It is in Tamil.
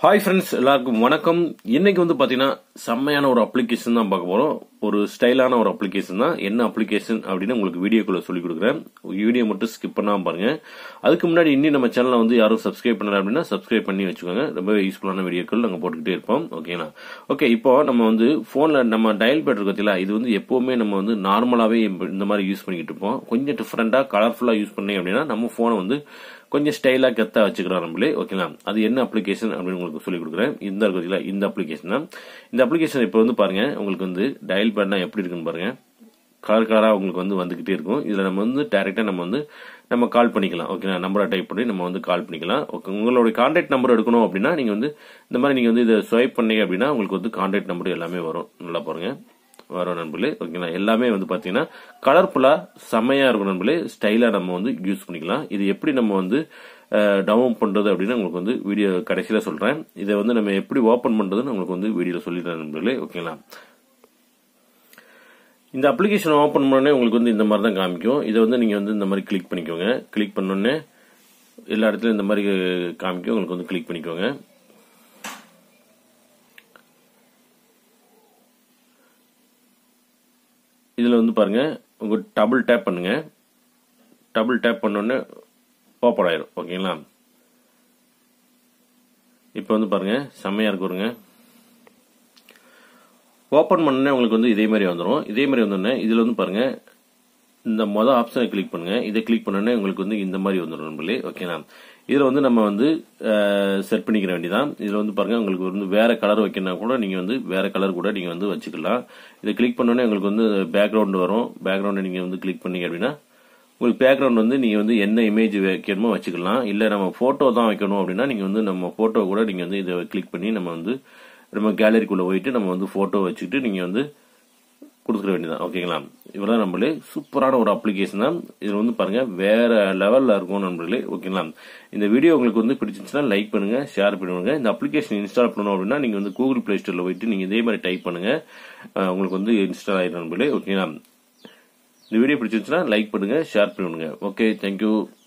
ஹாய் ஃப்ரெண்ட்ஸ் எல்லாருக்கும் வணக்கம் இன்னைக்கு வந்து பாத்தீங்கன்னா செம்மையான ஒரு அப்ளிகேஷன் தான் பார்க்க போறோம் ஒரு ஸ்டைலான ஒரு அப்ளிகேஷன் தான் என்ன அப்ளிகேஷன் அப்படின்னு உங்களுக்கு வீடியோக்குள்ள சொல்லி கொடுக்குறேன் வீடியோ மட்டும் ஸ்கிப் பண்ணாம பாருங்க அதுக்கு முன்னாடி இன்னும் நம்ம சேனலை வந்து யாரும் சப்ஸ்கிரைப் பண்ணல அப்படின்னா சப்ஸ்கிரைப் பண்ணி வச்சுக்கோங்க ரொம்ப யூஸ்ஃபுல்லான வீடியோக்கள் நாங்கள் போட்டுக்கிட்டே இருப்போம் ஓகேங்களா ஓகே இப்போ நம்ம வந்து போன்ல நம்ம டயல் பேட் இருக்கல இது வந்து எப்பவுமே நம்ம வந்து நார்மலாவே இந்த மாதிரி யூஸ் பண்ணிக்கிட்டு இருப்போம் கொஞ்சம் டிஃப்ரெண்டா கலர்ஃபுல்லா யூஸ் பண்ணி அப்படின்னா நம்ம போனை வந்து கொஞ்சம் ஸ்டைலா கெத்தா வச்சுக்கிறோம் நம்மளே ஓகேங்களா அது என்ன அப்ளிகேஷன் அப்படின்னு உங்களுக்கு சொல்லி கொடுக்குறேன் இந்த இருக்கிறதுல இந்த அப்ளிகேஷன் தான் இந்த அப்ளிகேஷன் இப்போ வந்து பாருங்க உங்களுக்கு வந்து டயல் பேட்னா எப்படி இருக்குன்னு பாருங்க கலர் கலரா உங்களுக்கு வந்து வந்துகிட்டே இருக்கும் இதுல நம்ம வந்து டைரக்டா நம்ம வந்து நம்ம கால் பண்ணிக்கலாம் ஓகேங்களா நம்பரை டைப் பண்ணி நம்ம வந்து கால் பண்ணிக்கலாம் ஓகே உங்களுடைய கான்டாக்ட் நம்பர் எடுக்கணும் அப்படின்னா நீங்க வந்து இந்த மாதிரி நீங்க வந்து இதை ஸ்வைப் பண்ணீங்க அப்படின்னா உங்களுக்கு வந்து கான்டாக்ட் நம்பர் எல்லாமே வரும் நல்லா பாருங்க வரும் நண்பர்களே ஓகேங்களா எல்லாமே வந்து பாத்தீங்கன்னா கலர்ஃபுல்லா செம்மையா இருக்கும் நண்பர்களே ஸ்டைலா நம்ம வந்து யூஸ் பண்ணிக்கலாம் இது எப்படி நம்ம வந்து டவுன் பண்றது அப்படின்னு உங்களுக்கு வந்து வீடியோ கடைசியில சொல்றேன் இதை வந்து நம்ம எப்படி ஓபன் பண்றதுன்னு உங்களுக்கு வந்து வீடியோல சொல்லிடுறேன் நண்பர்களே ஓகேங்களா இந்த அப்ளிகேஷன் ஓப்பன் பண்ணோடனே உங்களுக்கு வந்து இந்த மாதிரி தான் காமிக்கும் இதை வந்து நீங்கள் வந்து இந்த மாதிரி கிளிக் பண்ணிக்கோங்க கிளிக் பண்ணோடனே எல்லா இடத்துலையும் இந்த மாதிரி காமிக்கும் உங்களுக்கு வந்து கிளிக் பண்ணிக்கோங்க இதில் வந்து பாருங்க உங்க டபுள் டேப் பண்ணுங்க டபுள் டேப் பண்ணோடனே ஓப்பன் ஆயிரும் ஓகேங்களா இப்போ வந்து பாருங்க செம்மையா இருக்குங்க ஓப்பன் பண்ணனே உங்களுக்கு வந்து இதே மாதிரி வந்துடும் இதே மாதிரி வந்தோடனே இதில் வந்து பாருங்க இந்த மொதல் ஆப்ஷனை கிளிக் பண்ணுங்க இதை கிளிக் பண்ணோடனே உங்களுக்கு வந்து இந்த மாதிரி வந்துடும் நண்பர்களே ஓகேங்களா இதில் வந்து நம்ம வந்து செட் பண்ணிக்கிற வேண்டியதான் இதில் வந்து பாருங்க உங்களுக்கு வந்து வேற கலர் வைக்கணும்னா கூட நீங்கள் வந்து வேற கலர் கூட நீங்கள் வந்து வச்சுக்கலாம் இதை கிளிக் பண்ணோடனே உங்களுக்கு வந்து பேக்ரவுண்ட் வரும் பேக்ரவுண்டை நீங்கள் வந்து கிளிக் பண்ணீங்க அப்படின்னா உங்களுக்கு பேக்ரவுண்ட் வந்து நீங்கள் வந்து என்ன இமேஜ் வைக்கணுமோ வச்சுக்கலாம் இல்லை நம்ம ஃபோட்டோ தான் வைக்கணும் அப்படின்னா நீங்கள் வந்து நம்ம ஃபோட்டோ கூட நீங்கள் வந்து இதை கிளிக் பண்ணி நம்ம வந்து நம்ம கேலரிக்குள்ளே போயிட்டு நம்ம வந்து ஃபோட்டோ வச்சுக்கிட்டு நீங்கள் வந்து கொடுத்துக்க வேண்டியதான் ஓகேங்களா இவ்வளோ நம்மளே சூப்பரான ஒரு அப்ளிகேஷன் தான் இதில் வந்து பாருங்க வேற லெவலில் இருக்கும் நண்பர்களே ஓகேங்களா இந்த வீடியோ உங்களுக்கு வந்து பிடிச்சிருந்துச்சுன்னா லைக் பண்ணுங்க ஷேர் பண்ணுங்க இந்த அப்ளிகேஷன் இன்ஸ்டால் பண்ணணும் அப்படின்னா நீங்க வந்து கூகுள் பிளே ஸ்டோர்ல போயிட்டு நீங்க இதே மாதிரி டைப் பண்ணுங்க உங்களுக்கு வந்து இன்ஸ்டால் ஆயிடும் நண்பர்களே ஓகேங்களா இந்த வீடியோ பிடிச்சிருந்துச்சுன்னா லைக் பண்ணுங்க ஷேர் பண்ணுங்க ஓகே தேங்க்யூ